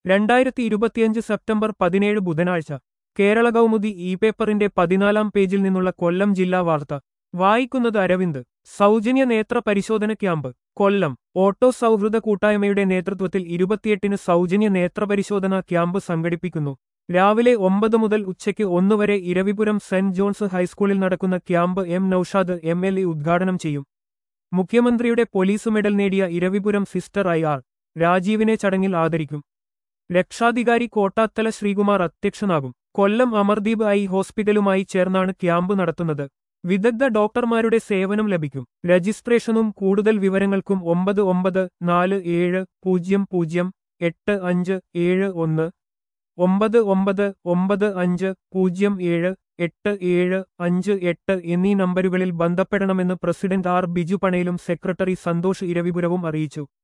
രണ്ടായിരത്തി ഇരുപത്തിയഞ്ച് സെപ്റ്റംബർ പതിനേഴ് ബുധനാഴ്ച കേരള കൗമുദി ഇ പേപ്പറിന്റെ പതിനാലാം പേജിൽ നിന്നുള്ള കൊല്ലം ജില്ലാ വാർത്ത വായിക്കുന്നത് അരവിന്ദ് സൗജന്യ നേത്ര പരിശോധന ക്യാമ്പ് കൊല്ലം ഓട്ടോ സൗഹൃദ കൂട്ടായ്മയുടെ നേതൃത്വത്തിൽ ഇരുപത്തിയെട്ടിന് സൗജന്യ നേത്രപരിശോധന ക്യാമ്പ് സംഘടിപ്പിക്കുന്നു രാവിലെ ഒമ്പത് മുതൽ ഉച്ചയ്ക്ക് ഒന്ന് വരെ ഇരവിപുരം സെന്റ് ജോൺസ് ഹൈസ്കൂളിൽ നടക്കുന്ന camp M Noushad M L A ഉദ്ഘാടനം ചെയ്യും മുഖ്യമന്ത്രിയുടെ പോലീസ് മെഡൽ നേടിയ ഇരവിപുരം സിസ്റ്റർ ഐ ആർ രാജീവിനെ ചടങ്ങിൽ ആദരിക്കും രക്ഷാധികാരി കോട്ടാത്തല ശ്രീകുമാർ അധ്യക്ഷനാകും കൊല്ലം അമർദീപ് ഐ ഹോസ്പിറ്റലുമായി ചേർന്നാണ് ക്യാമ്പ് നടത്തുന്നത് വിദഗ്ധ ഡോക്ടർമാരുടെ സേവനം ലഭിക്കും രജിസ്ട്രേഷനും കൂടുതൽ വിവരങ്ങൾക്കും ഒമ്പത് ഒമ്പത് നാല് ഏഴ് പൂജ്യം പൂജ്യം എട്ട് അഞ്ച് ഏഴ് ഒന്ന് ഒമ്പത് ഒമ്പത് ഒമ്പത് അഞ്ച് പൂജ്യം ഏഴ് എട്ട് ഏഴ് അഞ്ച് എട്ട് എന്നീ നമ്പരുകളിൽ ബന്ധപ്പെടണമെന്ന് പ്രസിഡന്റ് ആർ ബിജു പണയിലും സെക്രട്ടറി സന്തോഷ് ഇരവിപുരവും അറിയിച്ചു